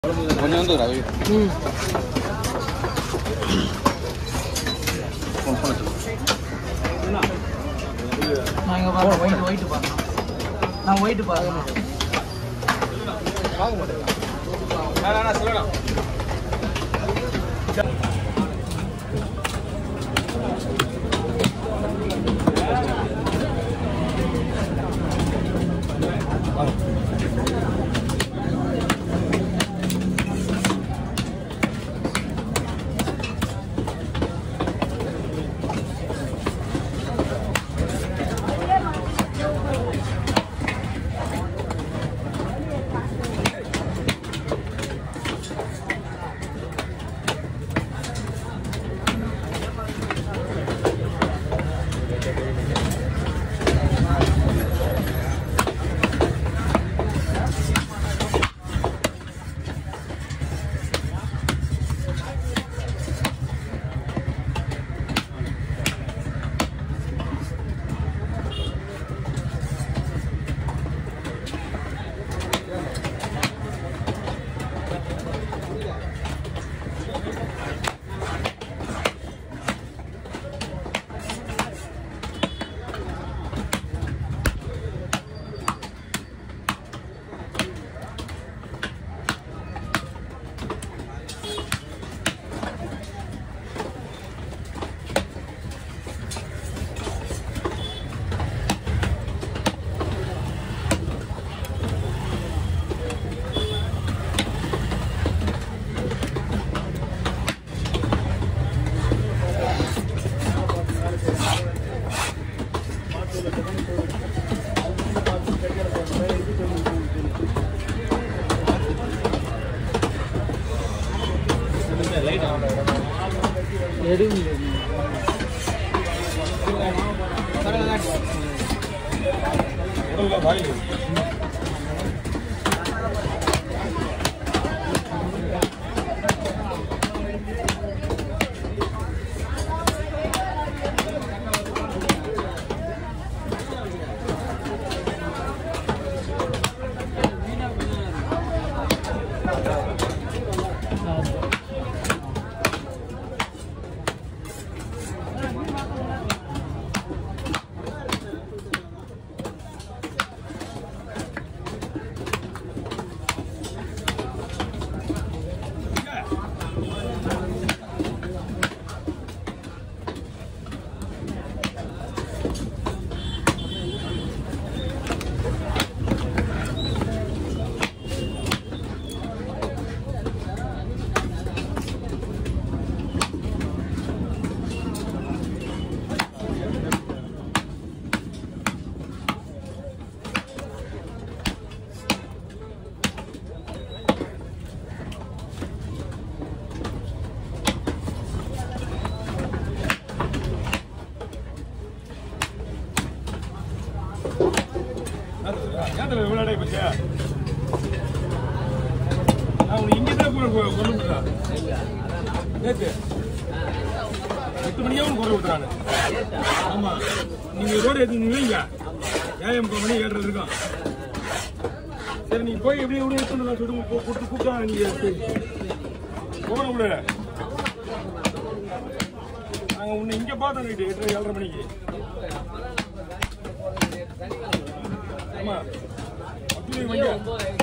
கொஞ்சம் வந்து ரவி ம் நான் இங்கே பாருங்க ஒயிட் ஒயிட் பாருங்க நான் ஒயிட் பாருங்க எடுங்க ஏன்டா இவ்வளோ அடைய பத்தியா நான் உனக்கு இங்கே தான் கொண்டு விட்டுறான் நேற்று எட்டு மணிக்கே உனக்கு குறை விட்டுறானு ஆமா நீங்க ரோடு ஏற்றி வைங்க ஏன் முக்கால் மணி ஏழுறது இருக்கும் சரி நீ போய் எப்படி எப்படி எடுத்து நான் சொல்லி கொடுத்து கூப்பிட்டா நீங்க போன விடு நாங்கள் உன்னை இங்கே பார்த்தோம் நைட்டு எட்டு ஏழரை மணிக்கு ஆமா அப்படி வைங்க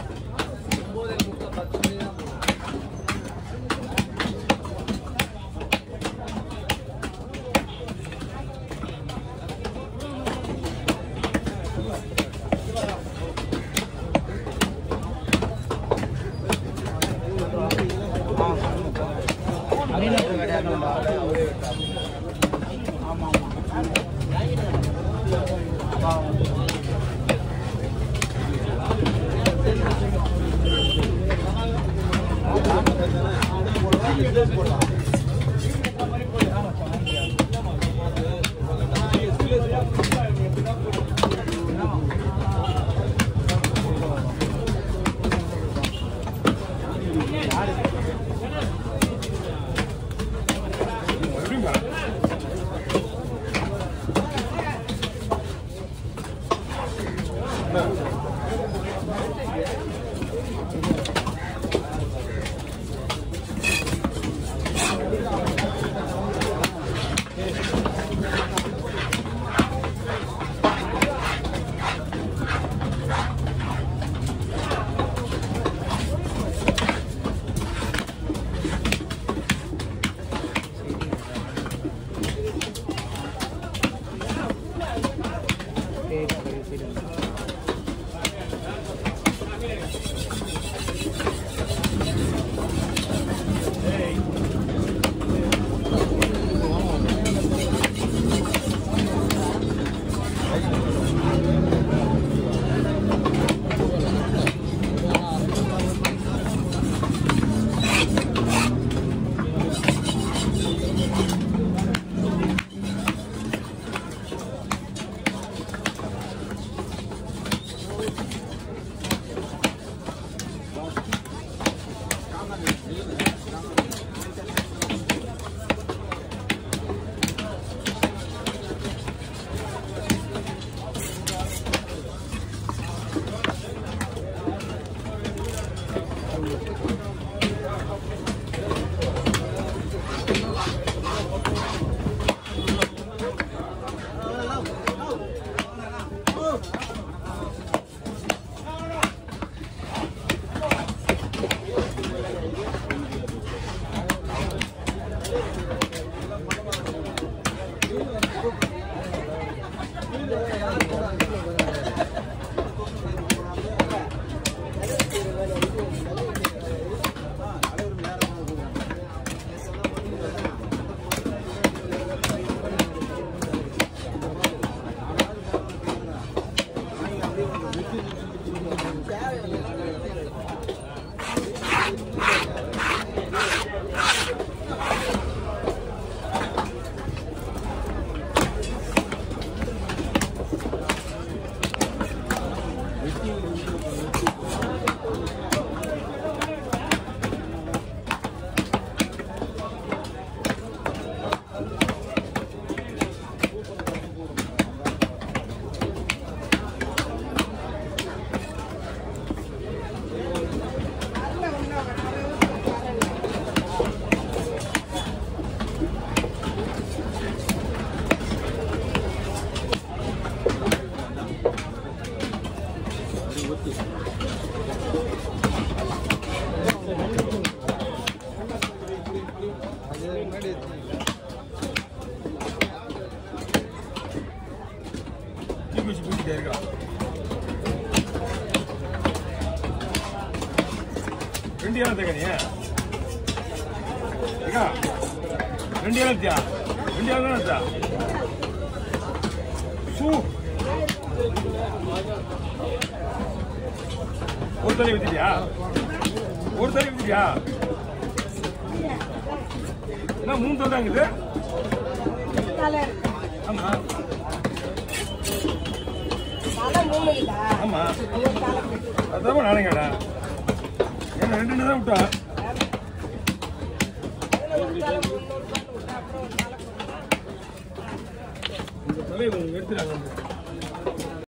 எப்படிங்க தூக்கி வச்சு பூச்சிட்டே இருக்கான் ரெண்டு ஏழை தக்கனியா ஏக்கா ரெண்டு ஏழை தியா ரெண்டு ஏழை தானே தியா சூ ஒரு தலை வித்துட்டியா ஒரு தலை வித்துட்டியா என்ன மூணு தலை தாங்குது ஆமா ஆமா அதான் நானே கேட்டேன் ஏன்னா ரெண்டு ரெண்டு தான் விட்டா இந்த தலையை கொஞ்சம் எடுத்துறாங்க